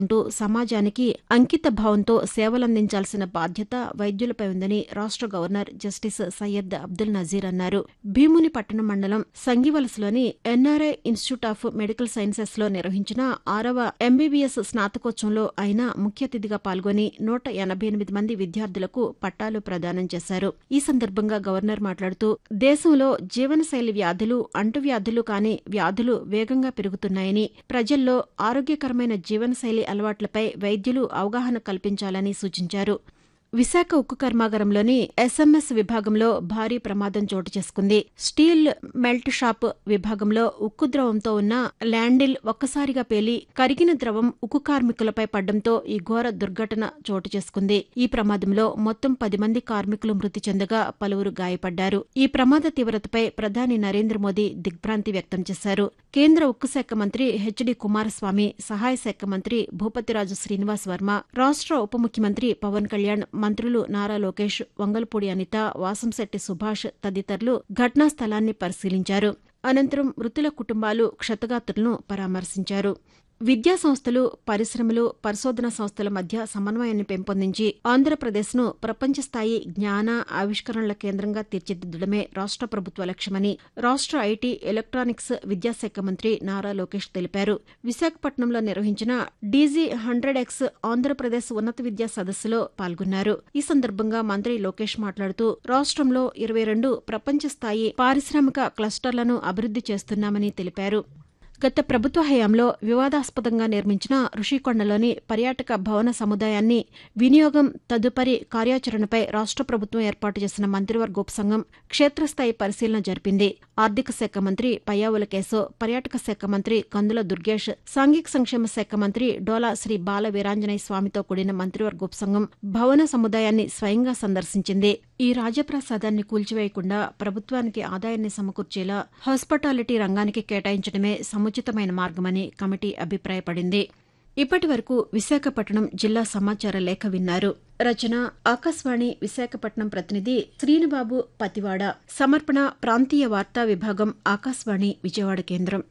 ఉంటూ సమాజానికి అంకిత భావంతో సేవలందించాల్సిన బాధ్యత వైద్యులపై ఉందని రాష్ట్ర గవర్నర్ జస్టిస్ సయ్యద్ అబ్దుల్ నజీర్ అన్నారు భీముని పట్టణం మండలం సంగివలసలోని NRI institute of medical sciences లో నిర్వహించిన ఆరవ ఎంబీబీఎస్ స్నాతకోత్సవంలో ఆయన ముఖ్య అతిథిగా పాల్గొని నూట ఎనభై ఎనిమిది మంది విద్యార్థులకు పట్టాలు ప్రదానం చేశారు ఈ సందర్భంగా గవర్నర్ మాట్లాడుతూ దేశంలో జీవనశైలి వ్యాధులు అంటువ్యాధులు కాని వ్యాధులు వేగంగా పెరుగుతున్నాయని ప్రజల్లో ఆరోగ్యకరమైన జీవనశైలి అలవాట్లపై వైద్యులు అవగాహన కల్పించాలని సూచించారు విశాఖ ఉక్కు కర్మాగారంలోని ఎస్ఎంఎస్ విభాగంలో భారీ ప్రమాదం చోటు చేసుకుంది స్టీల్ మెల్ట్ షాప్ విభాగంలో ఉక్కు ద్రవంతో ఉన్న ల్యాండిల్ ఒక్కసారిగా పేలి కరిగిన ద్రవం ఉక్కు కార్మికులపై పడ్డంతో ఈ ఘోర దుర్ఘటన చోటు చేసుకుంది ఈ ప్రమాదంలో మొత్తం పది మంది కార్మికులు మృతి చెందగా పలువురు గాయపడ్డారు ఈ ప్రమాద తీవ్రతపై ప్రధాని నరేంద్ర మోదీ దిగ్భ్రాంతి వ్యక్తం చేశారు కేంద్ర ఉక్కు శాఖ మంత్రి హెచ్డి కుమారస్వామి సహాయ శాఖ మంత్రి భూపతిరాజు శ్రీనివాస్ వర్మ రాష్ట్ర ఉప ముఖ్యమంత్రి పవన్ కళ్యాణ్ మంత్రులు నారా లోకేష్ వంగల్పూడి అనిత వాసంశెట్టి సుభాష్ తదితరులు ఘటనా స్థలాన్ని పరిశీలించారు అనంతరం మృతుల కుటుంబాలు క్షతగాత్రులను పరామర్శించారు విద్యా సంస్థలు పరిశ్రమలు పరిశోధన సంస్థల మధ్య సమన్వయాన్ని పెంపొందించి ఆంధ్రప్రదేశ్ను ప్రపంచ స్థాయి జ్ఞాన ఆవిష్కరణల కేంద్రంగా తీర్చిదిద్దడమే రాష్ట్ర ప్రభుత్వ లక్ష్యమని రాష్ట్ర ఐటీ ఎలక్ట్రానిక్స్ విద్యాశాఖ మంత్రి నారా లోకేష్ తెలిపారు విశాఖపట్నంలో నిర్వహించిన డీజీ హండ్రెడ్ ఎక్స్ ఆంధ్రప్రదేశ్ ఉన్నత విద్యా సదస్సులో పాల్గొన్నారు ఈ సందర్భంగా మంత్రి లోకేష్ మాట్లాడుతూ రాష్ట్రంలో ఇరవై రెండు ప్రపంచ స్థాయి పారిశ్రామిక క్లస్టర్లను అభివృద్ది చేస్తున్నామని తెలిపారు గత ప్రభుత్వ హయాంలో వివాదాస్పదంగా నిర్మించిన ఋషికొండలోని పర్యాటక భవన సముదాయాన్ని వినియోగం తదుపరి కార్యాచరణపై రాష్ట్ర ప్రభుత్వం ఏర్పాటు చేసిన మంత్రివర్గ ఉపసంఘం క్షేత్రస్థాయి పరిశీలన జరిపింది ఆర్థిక శాఖ మంత్రి పయ్యావుల కేశవ్ పర్యాటక శాఖ మంత్రి కందుల దుర్గేష్ సాంఘిక సంక్షేమ శాఖ మంత్రి డోలా శ్రీ బాల వీరాంజనేయ స్వామితో కూడిన మంత్రివర్గ ఉపసంఘం భవన సముదాయాన్ని స్వయంగా సందర్శించింది ఈ రాజప్రసాదాన్ని కూల్చివేయకుండా ప్రభుత్వానికి ఆదాయాన్ని సమకూర్చేలా హాస్పిటాలిటీ రంగానికి కేటాయించడమే సముచితమైన మార్గమని కమిటీ అభిప్రాయపడింది ఇప్పటి వరకు విశాఖపట్నం జిల్లా సమాచార లేఖ విన్నారు రచన ఆకాశవాణి విశాఖపట్నం ప్రతినిధి శ్రీనుబాబు పతివాడ సమర్పణ ప్రాంతీయ వార్తా విభాగం ఆకాశవాణి విజయవాడ కేంద్రం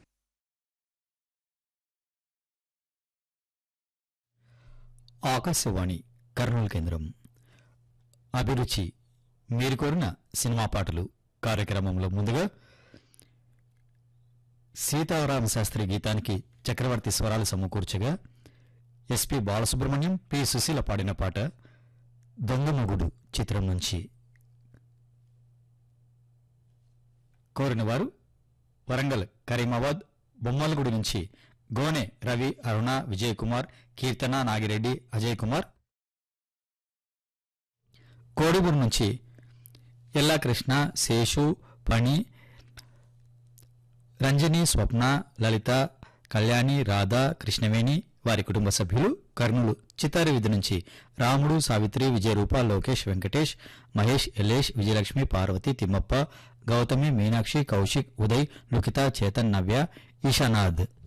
ఆకాశవాణి కర్నూలు కేంద్రం అభిరుచి మీరు కోరిన సినిమా పాటలు కార్యక్రమంలో ముందుగా సీతారామ శాస్త్రి గీతానికి చక్రవర్తి స్వరాలు సమకూర్చగా ఎస్పి బాలసుబ్రహ్మణ్యం పి సుశీల పాడిన పాట దొంగమొగుడు చిత్రం నుంచి కోరిన వారు వరంగల్ కరీమాబాద్ బొమ్మలగుడి నుంచి గోనె రవి అరుణ విజయ్ కుమార్ కీర్తన నాగిరెడ్డి అజయ్ కుమార్ కోడిగూరు నుంచి ఎల్లాకృష్ణ శేషు పణి రంజని స్వప్న లలిత కళ్యాణి రాధ కృష్ణవేణి వారి కుటుంబ సభ్యులు కర్నూలు చిత్తారి విధి నుంచి రాముడు సావిత్రి విజయరూప లోకేష్ వెంకటేష్ మహేష్ ఎల్లేష్ విజయలక్ష్మి పార్వతి తిమ్మప్ప గౌతమి మీనాక్షి కౌశిక్ ఉదయ్ లుకిత చేతన్ నవ్య ఈశానాథ్